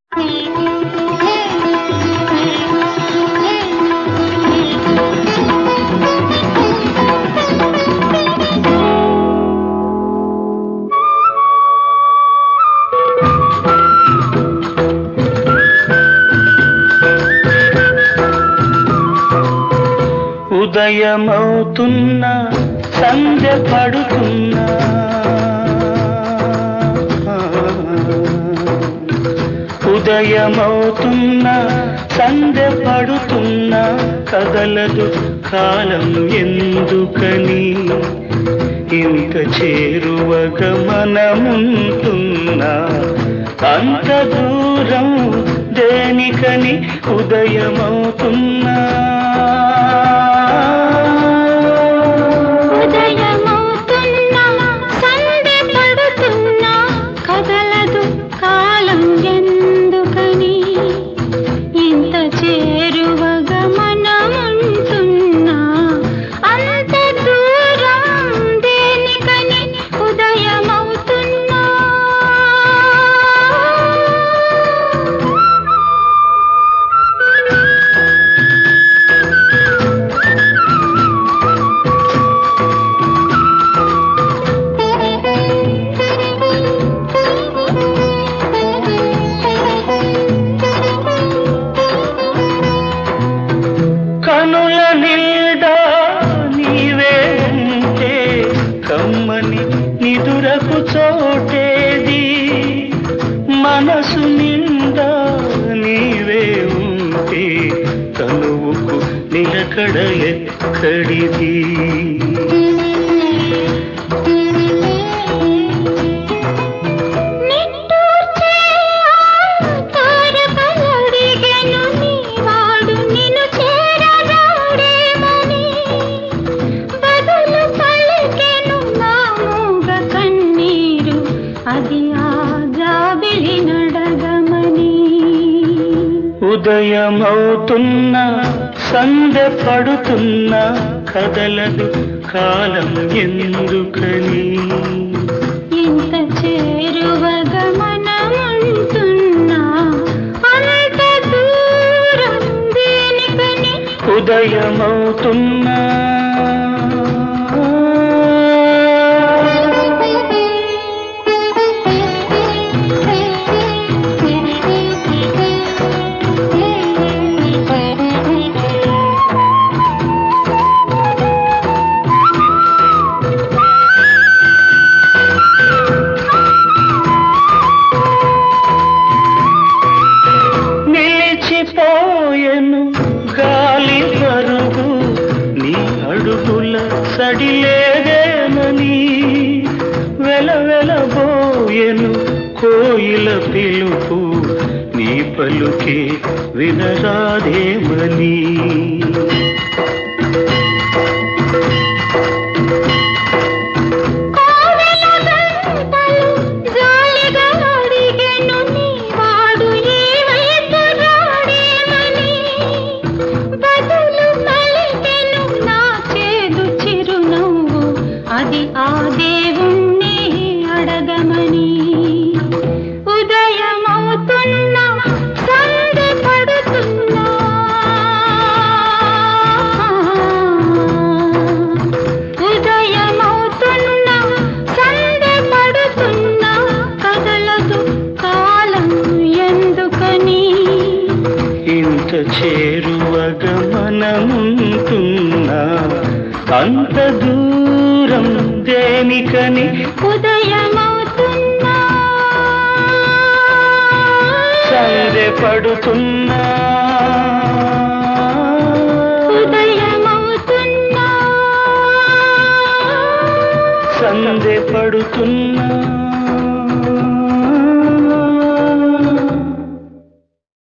ఉదయమవుతున్నా సంధ్య పడుతున్నా ఉదయమవుతున్నా సంధ్య పడుతున్నా కదలదు కాలం ఎందుకని ఇంత చేరువగ మనముంటున్నా అంత దూరం దేనికని ఉదయమవుతున్నా ఉదయమవుతున్నా సంధ్య పడుతున్నా కదలదు కాలం ఎందుకని ఇంత చేరువగా మనముంటున్నా అంత దూరం దేనికని ఉదయమవుతున్నా కనుల నిండా నీవే ఉంటే కమ్మని నిదురకు చోటేది మనసు నిండా నీవే ఉంటే తనువుకు నిలకడ ఎక్కడిది నిట్టూర్చే తారకలడిగెను నీవాడు నిన్ను చేరరాడేమని బదులు పలికెను నా మూగ కన్నీరు అది ఆ జాబిలి నడగమని ఉదయమవుతున్నా సంధ్య పడుతున్నా కదలదు కాలం ఎందుకని ఇంత చేరువగా మనముంటున్నా అంత దూరం దేనికని ఉదయమవుతున్నా నిలిచిపోయెను గాలి పరుగు నీ అడుగుల సడిలేదేనని వెలవెలబోయెను కోయిల పిలుపు నీ పలుకే వినరాదేమని కోవెల గంటలు జాలిగా అడిగెను నీవాడు ఈ వైపు రాడేమని బదులు పలికెను నా చేదు చిరునవ్వు అది ఆ దేవుణ్ణి అడగమని ఉదయమవుతున్నా సంధ్య పడుతున్నా ఉదయమవుతున్నా సంధ్య పడుతున్నా కదలదు కాలం ఎందుకని ఇంత చేరువగ మనముంటున్నా అంత దూరం దేనికని ఉదయమవుతున్నా సందె పడుతున్నా ఉదయమవుతున్నా సందె పడుతున్నా